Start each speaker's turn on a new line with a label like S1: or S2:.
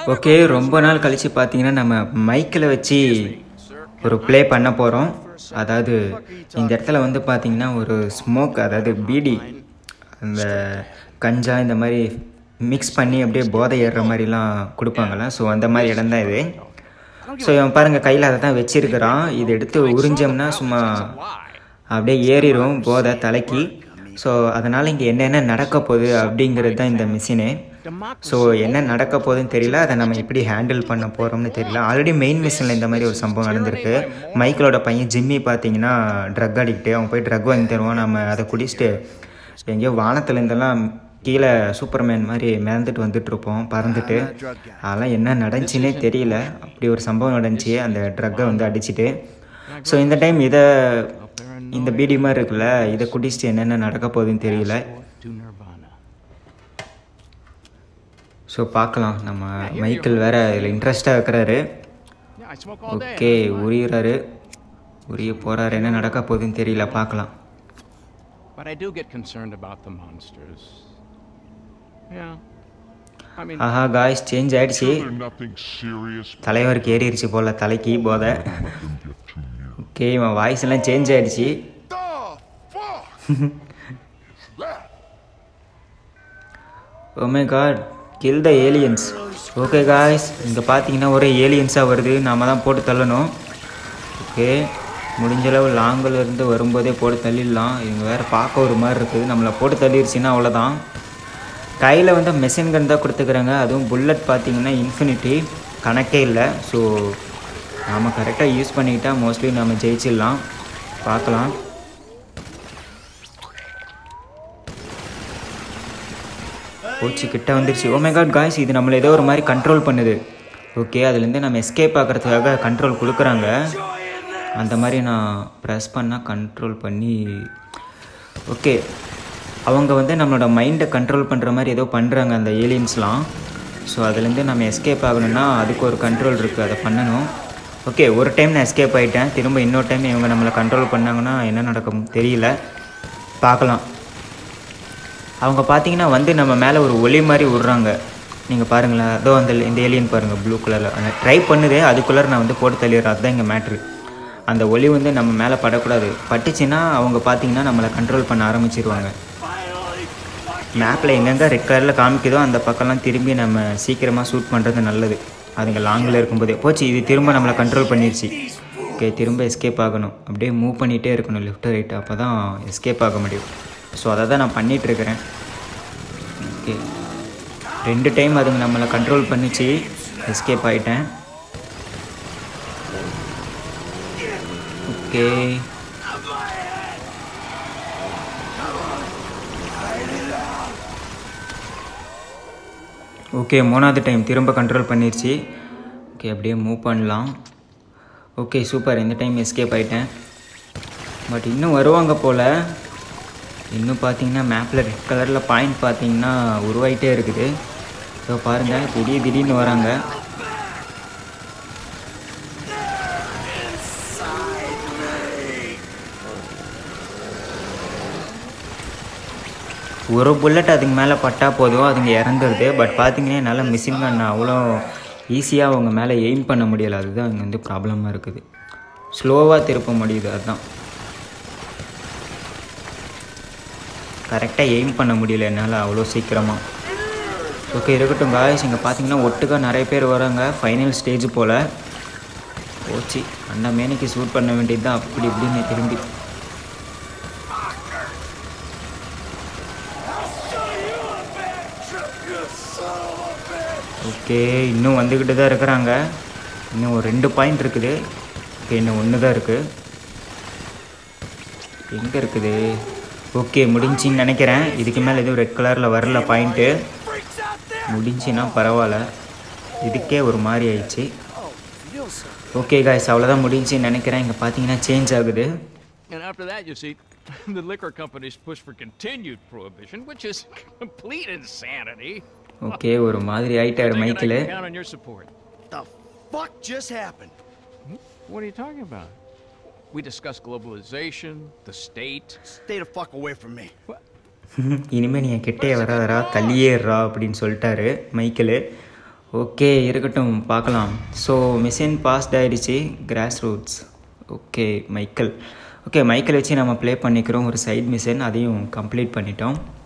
S1: Okay ரொம்ப நாள் கழித்து பார்த்தீங்கன்னா நம்ம மைக்கில் வச்சு ஒரு ப்ளே பண்ண போகிறோம் அதாவது இந்த இடத்துல வந்து பார்த்தீங்கன்னா ஒரு ஸ்மோக் அதாவது பீடி அந்த கஞ்சா இந்த மாதிரி மிக்ஸ் பண்ணி அப்படியே போதை ஏறுற மாதிரிலாம் கொடுப்பாங்கள்ல ஸோ அந்த மாதிரி இடம் தான் இது ஸோ இவன் பாருங்கள் கையில் அதை தான் வச்சிருக்கிறான் இதை எடுத்து உறிஞ்சோம்னா சும்மா அப்படியே ஏறிடும் போதை தலைக்கு ஸோ அதனால் இங்கே என்னென்ன நடக்க போகுது அப்படிங்கிறது தான் இந்த மிஷினு ஸோ என்ன நடக்க போகுதுன்னு தெரியல அதை நம்ம எப்படி ஹேண்டில் பண்ண போகிறோம்னு தெரியல ஆல்ரெடி மெயின் மிஷினில் இந்த மாதிரி ஒரு சம்பவம் நடந்திருக்கு மைக்கிளோட பையன் ஜிம்மி பார்த்தீங்கன்னா ட்ரக் அடிக்ட்டு அவன் போய் ட்ரக் வாங்கி தருவான் நம்ம அதை குடிச்சிட்டு எங்கேயோ வானத்துலேருந்தெல்லாம் கீழே சூப்பர்மேன் மாதிரி மிதந்துட்டு வந்துட்டு இருப்போம் பறந்துட்டு அதெல்லாம் என்ன நடந்துச்சுன்னே தெரியல அப்படி ஒரு சம்பவம் நடந்துச்சு அந்த ட்ரக்கை வந்து அடிச்சிட்டு ஸோ இந்த டைம் இதை இந்த பீடி மாதிரி இருக்குல்ல இதை குடிச்சிட்டு என்னென்ன நடக்க போகுதுன்னு தெரியல
S2: to Nirvana.
S1: ஸோ பார்க்கலாம் நம்ம மைக்கேல் வேற இதில் இன்ட்ரெஸ்டாக இருக்கிறாரு
S2: Yeah, I smoke all day.
S1: Okay உரியிறாரு உரிய போகிறாரு என்ன நடக்க போகுதுன்னு தெரியல பார்க்கலாம்
S2: But I do get concerned about the monsters. Yeah. I mean,
S1: ஆஹா காய்ஸ் சேஞ்ச் ஆயிடுச்சு
S3: They're nothing serious.
S1: தலைவருக்கு ஏறிடுச்சு போல தலைக்கு போதை ஓகே இவன் வாய்ஸ் எல்லாம் சேஞ்ச் ஆயிடுச்சு
S3: The fuck?
S1: Oh my God kill the aliens okay guys இங்கே பார்த்தீங்கன்னா ஒரே ஏலியன்ஸாக வருது நாம தான் போட்டு தள்ளணும் ஓகே முடிஞ்ச அளவு லாங்கில் இருந்து வரும்போதே போட்டு தள்ளிடலாம் இவங்க வேறு பார்க்க ஒரு மாதிரி இருக்குது நம்மளை போட்டு தள்ளிடுச்சுன்னா அவ்வளோதான் கையில் வந்து மெஷின் கன் தான் கொடுத்துக்கிறாங்க அதுவும் புல்லட் பார்த்தீங்கன்னா இன்ஃபினிட்டி கணக்கே இல்லை ஸோ நாம் கரெக்டாக யூஸ் பண்ணிக்கிட்டா மோஸ்ட்லி நம்ம ஜெயிச்சிடலாம் பார்க்கலாம் போச்சு கிட்ட வந்துருச்சு ஓ மை காட் காய்ஸ் இது நம்மளை ஏதோ ஒரு மாதிரி கண்ட்ரோல் பண்ணுது ஓகே அதுலேருந்து நம்ம எஸ்கேப் ஆகிறதுக்காக கண்ட்ரோல் கொடுக்குறாங்க அந்த மாதிரி நான் ப்ரெஸ் பண்ணால் கண்ட்ரோல் பண்ணி ஓகே அவங்க வந்து நம்மளோட மைண்டை கண்ட்ரோல் பண்ணுற மாதிரி ஏதோ பண்ணுறாங்க அந்த ஏலியன்ஸ்லாம் ஸோ அதுலேருந்து நம்ம எஸ்கேப் ஆகணும்னா அதுக்கு ஒரு கண்ட்ரோல் இருக்குது அதை பண்ணணும் ஓகே ஒரு டைம் நான் எஸ்கேப் ஆகிட்டேன் திரும்ப இன்னொரு டைம் இவங்க நம்மளை கண்ட்ரோல் பண்ணாங்கன்னா என்ன நடக்கும் தெரியல பார்க்கலாம் அவங்க பார்த்தீங்கன்னா வந்து நம்ம மேலே ஒரு ஒளி மாதிரி விட்றாங்க நீங்கள் பாருங்களேன் அதோ அந்த இந்த ஏலியன் பாருங்கள் ப்ளூ கலரில் ட்ரை பண்ணுதே அதுக்குள்ளே நான் வந்து போட்டு தள்ளிடுறேன் அதுதான் இங்கே மேட்ரு அந்த ஒளி வந்து நம்ம மேலே படக்கூடாது பட்டுச்சுன்னா அவங்க பார்த்தீங்கன்னா நம்மளை கண்ட்ரோல் பண்ண ஆரம்பிச்சிருவாங்க மேப்பில் எங்கெங்கே ரெட் கலரில் காமிக்குதோ அந்த பக்கம்லாம் திரும்பி நம்ம சீக்கிரமாக ஷூட் பண்ணுறது நல்லது அதுங்க லாங்கில் இருக்கும்போதே போச்சு இது திரும்ப நம்மளை கண்ட்ரோல் பண்ணிடுச்சு ஓகே திரும்ப எஸ்கேப் ஆகணும் அப்படியே மூவ் பண்ணிகிட்டே இருக்கணும் லெஃப்ட் ரைட்டு அப்போ தான் எஸ்கேப் ஆக முடியும் ஸோ அதை தான் நான் பண்ணிகிட்ருக்கிறேன் ஓகே ரெண்டு டைம் அதுங்க நம்மளை கண்ட்ரோல் பண்ணிச்சு எஸ்கேப் ஆகிட்டேன் ஓகே ஓகே மூணாவது டைம் திரும்ப கண்ட்ரோல் பண்ணிருச்சு ஓகே அப்படியே மூவ் பண்ணலாம் ஓகே சூப்பர் இந்த டைம் எஸ்கேப் ஆகிட்டேன் பட் இன்னும் வருவாங்க போல் இன்னும் பார்த்தீங்கன்னா மேப்பில் ரெட் கலரில் பாயிண்ட் பார்த்தீங்கன்னா உருவாயிட்டே இருக்குது ஸோ பாருங்கள் திடீர் திடீர்னு வராங்க ஒரு புல்லட் அதுக்கு மேலே பட்டா போதும் அதுங்க இறந்துருது பட் பார்த்தீங்கன்னா என்னால் மிஷின் கன் அவ்வளோ ஈஸியாக அவங்க மேலே எய்ம் பண்ண முடியலை அதுதான் இங்கே வந்து ப்ராப்ளமாக இருக்குது ஸ்லோவாக திருப்ப முடியுது அதுதான் கரெக்டாக எய்ம் பண்ண முடியல என்னால் அவ்வளோ சீக்கிரமாக ஓகே இருக்கட்டும் காய்ஸ் இங்கே பார்த்தீங்கன்னா ஒட்டுக்கா நிறைய பேர் வராங்க ஃபைனல் ஸ்டேஜ் போல் போச்சு அந்த மேனிக்கு ஷூட் பண்ண வேண்டியது தான் அப்படி இப்படின்னு திரும்பி ஓகே இன்னும் வந்துக்கிட்டு தான் இருக்கிறாங்க இன்னும் ஒரு ரெண்டு பாயிண்ட் இருக்குது ஓகே இன்னும் ஒன்று தான் இருக்குது எங்கே இருக்குது ஓகே முடிஞ்சின்னு நினைக்கிறேன் இதுக்கு மேலே எதுவும் ரெட் கலரில் வரல பாயிண்ட்டு முடிஞ்சுன்னா பரவாயில்ல இதுக்கே ஒரு மாதிரி ஆயிடுச்சு ஓகே காய்ஸ் அவ்வளோதான் முடிஞ்சுன்னு நினைக்கிறேன் இங்கே பார்த்தீங்கன்னா சேஞ்ச் ஆகுது
S2: and after that, you see, the liquor companies push for continued prohibition, which is complete insanity.
S1: Okay ஒரு மாதிரி ஆயிட்டாரு
S2: Thinking I
S1: மைக்கில்
S2: can count on your support.
S4: The fuck just happened?
S2: What are you talking about? We discussed globalization, the state.
S4: Stay the fuck away from me.
S1: இனிமேல் நீ என் கிட்டே வராதரா தள்ளியேறா அப்படின்னு சொல்லிட்டாரு Michael okay இருக்கட்டும் பார்க்கலாம் ஸோ மிஷின் பாஸ்ட் ஆயிடுச்சு grass roots okay Michael okay Michael வச்சு நம்ம ப்ளே பண்ணிக்கிறோம் ஒரு சைட் மிஷன் அதையும் கம்ப்ளீட் பண்ணிட்டோம்